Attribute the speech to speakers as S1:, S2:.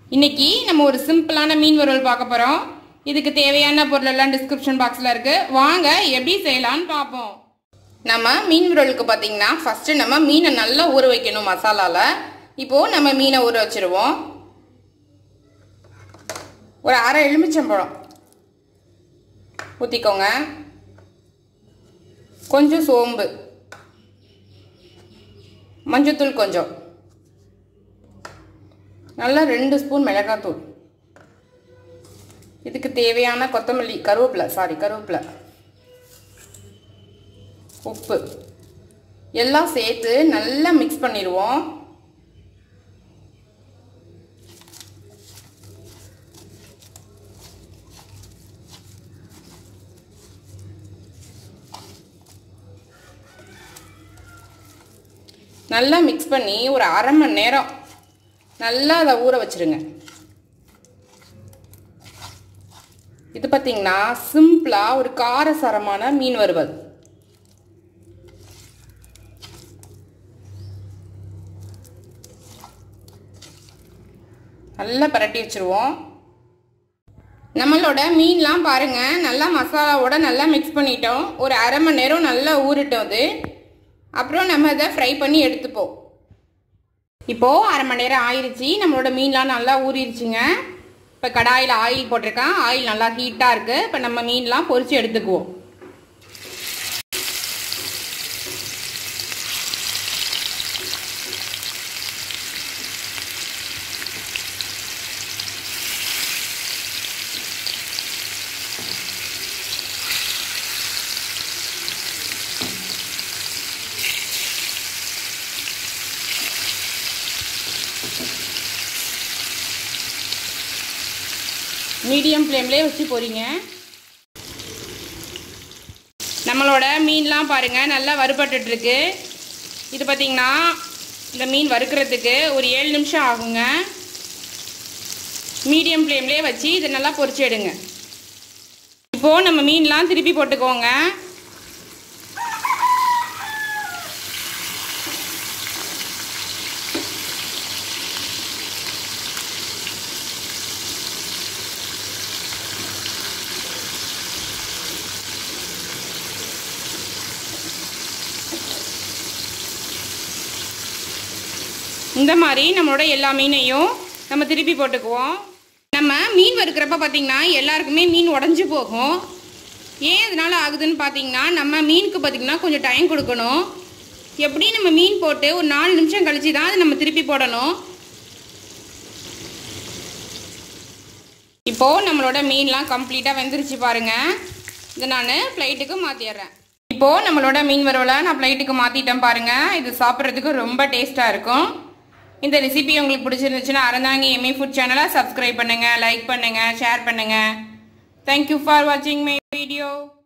S1: இன்னைக்கு நம்ம ஒரு சிம்பிளான மீன் வறுவல் பார்க்க போகிறோம் இதுக்கு தேவையான பொருள் எல்லாம் டிஸ்கிரிப்ஷன் பாக்ஸில் இருக்குது வாங்க எப்படி செய்யலான்னு பார்ப்போம் நம்ம மீன் வறுவலுக்கு பார்த்தீங்கன்னா ஃபஸ்ட்டு நம்ம மீனை நல்லா ஊற வைக்கணும் மசாலாவில் இப்போது நம்ம மீனை ஊற வச்சுருவோம் ஒரு அரை எலுமிச்சம்பழம் ஊற்றிக்கோங்க கொஞ்சம் சோம்பு மஞ்சத்தூள் கொஞ்சம் நல்லா ரெண்டு ஸ்பூன் மிளகாத்தூள் இதுக்கு தேவையான கொத்தமல்லி கருவேப்பிலை சாரி கருவேப்பிலை உப்பு எல்லாம் சேர்த்து நல்லா மிக்ஸ் பண்ணிடுவோம் நல்லா மிக்ஸ் பண்ணி ஒரு அரை மணி நேரம் நல்லா அதை ஊற வச்சிருங்க இது பார்த்தீங்கன்னா சிம்பிளாக ஒரு காரசாரமான மீன் வறுவல் நல்லா பரட்டி வச்சுருவோம் நம்மளோட மீன்லாம் பாருங்க நல்லா மசாலாவோட நல்லா மிக்ஸ் பண்ணிட்டோம் ஒரு அரை மணி நேரம் நல்லா ஊறிட்டோம் அது அப்புறம் நம்ம அதை ஃப்ரை பண்ணி எடுத்துப்போம் இப்போது அரை மணி நேரம் ஆயிடுச்சு நம்மளோட மீன்லாம் நல்லா ஊறிடுச்சுங்க இப்போ கடாயில் ஆயில் போட்டிருக்கேன் ஆயில் நல்லா ஹீட்டாக இருக்குது இப்போ நம்ம மீன்லாம் பொரித்து எடுத்துக்குவோம் மீடியம் ஃப்ளேம்லேயே வச்சு போறீங்க நம்மளோட மீன்லாம் பாருங்கள் நல்லா வறுபட்டுருக்கு இது பார்த்திங்கன்னா இந்த மீன் வறுக்கிறதுக்கு ஒரு ஏழு நிமிஷம் ஆகுங்க மீடியம் ஃப்ளேம்லேயே வச்சு இதை நல்லா பொரிச்சு எடுங்க இப்போது நம்ம மீன்லாம் திருப்பி போட்டுக்கோங்க இந்த மாதிரி நம்மளோட எல்லா மீனையும் நம்ம திருப்பி போட்டுக்குவோம் நம்ம மீன் வறுக்கிறப்ப பார்த்திங்கன்னா எல்லாருக்குமே மீன் உடஞ்சி போகும் ஏன் அதனால ஆகுதுன்னு பார்த்தீங்கன்னா நம்ம மீனுக்கு பார்த்திங்கன்னா கொஞ்சம் டைம் கொடுக்கணும் எப்படி நம்ம மீன் போட்டு ஒரு நாலு நிமிஷம் கழிச்சு தான் அதை நம்ம திருப்பி போடணும் இப்போது நம்மளோட மீன்லாம் கம்ப்ளீட்டாக வெந்துருச்சு பாருங்கள் இதை நான் ஃப்ளைட்டுக்கு மாற்றிடுறேன் இப்போது நம்மளோட மீன் வறுவலை நான் ஃப்ளைட்டுக்கு மாற்றிட்டேன் பாருங்கள் இது சாப்பிட்றதுக்கு ரொம்ப டேஸ்ட்டாக இருக்கும் இந்த ரெசிபி உங்களுக்கு பிடிச்சிருந்துச்சுன்னா அறந்தாங்க எம்ஏ ஃபுட் சேனலை சப்ஸ்கிரைப் பண்ணுங்கள் லைக் பண்ணுங்கள் ஷேர் பண்ணுங்கள் தேங்க்யூ ஃபார் வாட்சிங் மை வீடியோ